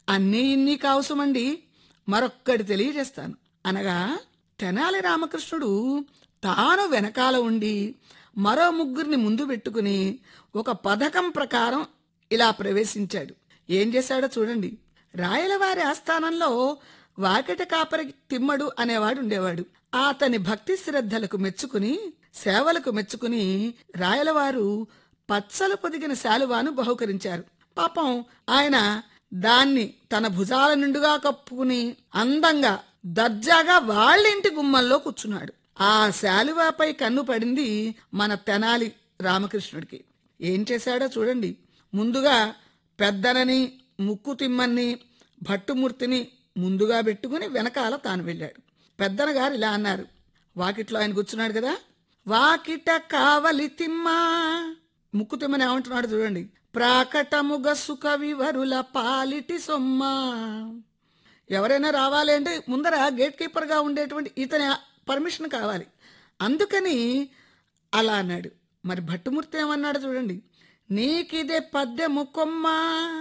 అన్నీ ఇన్ని కావసమండి మరొక్కటి తెలియజేస్తాను అనగా తెనాలి రామకృష్ణుడు తాను వెనకాల ఉండి మరో ముగ్గురిని ముందు పెట్టుకుని ఒక పథకం ప్రకారం ఇలా ప్రవేశించాడు ఏం చేశాడో చూడండి రాయలవారి ఆస్థానంలో వాకిట కాపరి తిమ్మడు అనేవాడు ఉండేవాడు అతని భక్తి శ్రద్ధలకు మెచ్చుకుని సేవలకు మెచ్చుకుని రాయలవారు పచ్చలు పొదిగిన శాలువాను బహుకరించారు పాపం ఆయన దాన్ని తన భుజాల నిండుగా కప్పుకుని అందంగా దర్జాగా వాళ్ళింటి గుమ్మంలో కూర్చున్నాడు ఆ శాలువాపై కన్ను పడింది మన తెనాలి రామకృష్ణుడికి ఏం చేశాడో చూడండి ముందుగా పెద్దనని ముక్కు తిమ్మని భట్టుమూర్తిని ముందుగా పెట్టుకుని వెనకాల తాను వెళ్ళాడు పెద్దన గారు ఇలా అన్నారు వాకిట్లో ఆయన కూర్చున్నాడు కదా వాకిట కావలి తిమ్మా ముక్కు తిమ్మని ఏమంటున్నాడు చూడండి ప్రాకటముగ సుఖ వివరుల పాలిటి సొమ్మా ఎవరైనా రావాలి అంటే ముందర గేట్ కీపర్గా ఉండేటువంటి ఇతని పర్మిషన్ కావాలి అందుకని అలా అన్నాడు మరి భట్టుమూర్తి ఏమన్నాడు చూడండి నీకిదే పద్యము కొమ్మా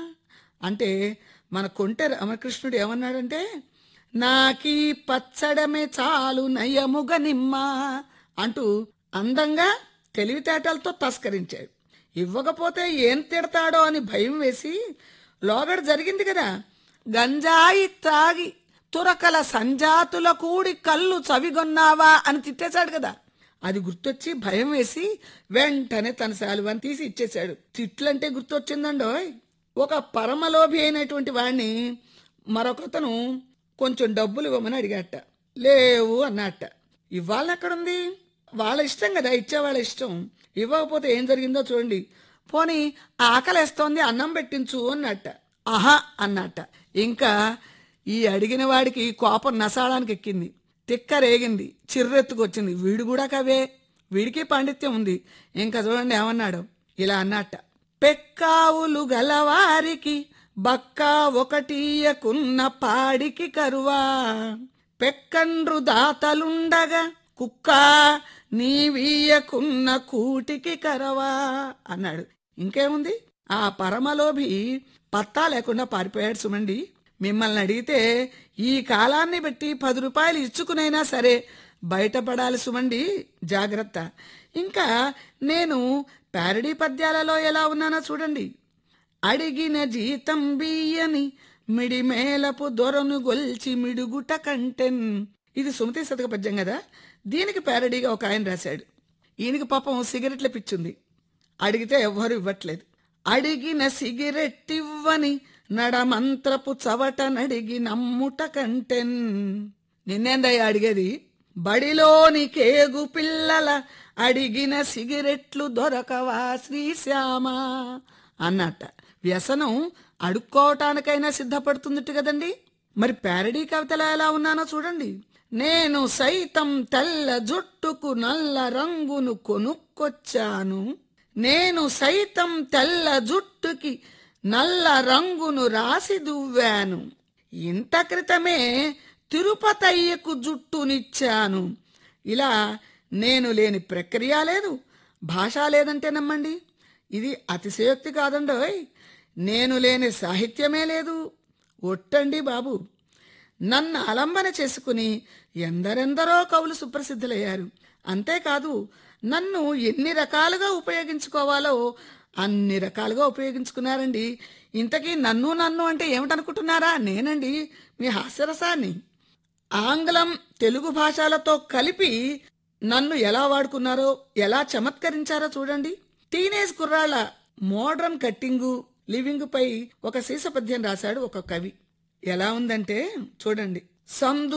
అంటే మన కొంటె రామకృష్ణుడు ఏమన్నాడంటే నాకీ పచ్చడమే చాలు నయముగ నిమ్మ అంటూ అందంగా తెలివితేటలతో తస్కరించాడు ఇవ్వకపోతే ఏం తిడతాడో అని భయం వేసి లోగడ జరిగింది కదా గంజాయి తాగి తురకల సంజాతుల కూడి కళ్ళు చవిగొన్నావా అని తిట్టేశాడు కదా అది గుర్తొచ్చి భయం వేసి వెంటనే తన శాలువాన్ని తీసి ఇచ్చేశాడు తిట్లంటే గుర్తొచ్చిందండోయ్ ఒక పరమలోభి అయినటువంటి వాణ్ణి మరొకతను కొంచెం డబ్బులు ఇవ్వమని అడిగాట లేవు అన్నట్ట ఇవ్వాలని ఎక్కడుంది వాళ్ళ ఇష్టం కదా ఇచ్చే వాళ్ళ ఇష్టం ఇవ్వకపోతే ఏం జరిగిందో చూడండి పోనీ ఆకలేస్తోంది అన్నం పెట్టించు అన్నట్ట ఆహా అన్నట్ట ఇంకా ఈ అడిగిన వాడికి కోపం నసాడానికి ఎక్కింది తిక్క రేగింది చిర్రెత్తుకొచ్చింది వీడు కూడా కవే వీడికి పాండిత్యం ఉంది ఇంకా చూడండి ఏమన్నాడు ఇలా అన్నట్ట పెక్కావులు గలవారికి బక్కా ఒకటీయకున్న పాడికి కరువా పెక్కండ్రు దాతలుండగా కుక్క నీవీయకున్న కూటికి కరవా అన్నాడు ఇంకేముంది ఆ పరమలోభి పత్తా లేకుండా పారిపోయాడు సుమండి మిమ్మల్ని అడిగితే ఈ కాలాన్ని బట్టి పది రూపాయలు ఇచ్చుకునైనా సరే బయటపడాలి సుమండి జాగ్రత్త ఇంకా నేను ప్యారడీ పద్యాలలో ఎలా ఉన్నానో చూడండి అడిగిన జీతం బియ్యని మిడిమేలపు దొరను గొల్చి మిడుగుట కంటెన్ ఇది సుమతి శతక పద్యం కదా దీనికి ప్యారడీగా ఒక ఆయన రాశాడు ఈయనకి పాపం సిగరెట్ల పిచ్చుంది అడిగితే ఎవ్వరు ఇవ్వట్లేదు అడిగిన సిగరెట్ ఇవ్వని నడమంత్రపు చవట నడిగి నమ్ముట కంటెన్ నిన్నేందయ్యా అడిగేది బడిలోని కేగు పిల్లల అడిగిన సిగరెట్లు దొరకవా శ్రీశ్యామ అన్నట్ట వ్యసనం అడుక్కోవటానికైనా సిద్ధపడుతుందిట కదండి మరి ప్యారడీ కవితలో ఎలా ఉన్నానో చూడండి నేను సైతం తెల్ల జుట్టుకు నల్ల రంగును కొనుక్కొచ్చాను నేను సైతం తెల్ల జుట్టుకి నల్ల రంగును రాసి దువ్వాను ఇంత క్రితమే తిరుపతయ్యకు జుట్టునిచ్చాను ఇలా నేను లేని ప్రక్రియ లేదు భాష లేదంటే నమ్మండి ఇది అతిశయోక్తి కాదండోయ్ నేను లేని సాహిత్యమే లేదు ఒట్టండి బాబు నన్ను అలంబన చేసుకుని ఎందరెందరో కవులు సుప్రసిద్ధులయ్యారు అంతేకాదు నన్ను ఎన్ని రకాలుగా ఉపయోగించుకోవాలో అన్ని రకాలుగా ఉపయోగించుకున్నారండి ఇంతకీ నన్ను నన్ను అంటే ఏమిటనుకుంటున్నారా నేనండి మీ హాస్యరసాన్ని ఆంగ్లం తెలుగు భాషలతో కలిపి నన్ను ఎలా వాడుకున్నారో ఎలా చమత్కరించారో చూడండి టీనేజ్ కుర్రాళ్ళ మోడ్రన్ కట్టింగు లివింగ్ పై ఒక సీస పద్యం రాశాడు ఒక కవి ఎలా ఉందంటే చూడండి సందు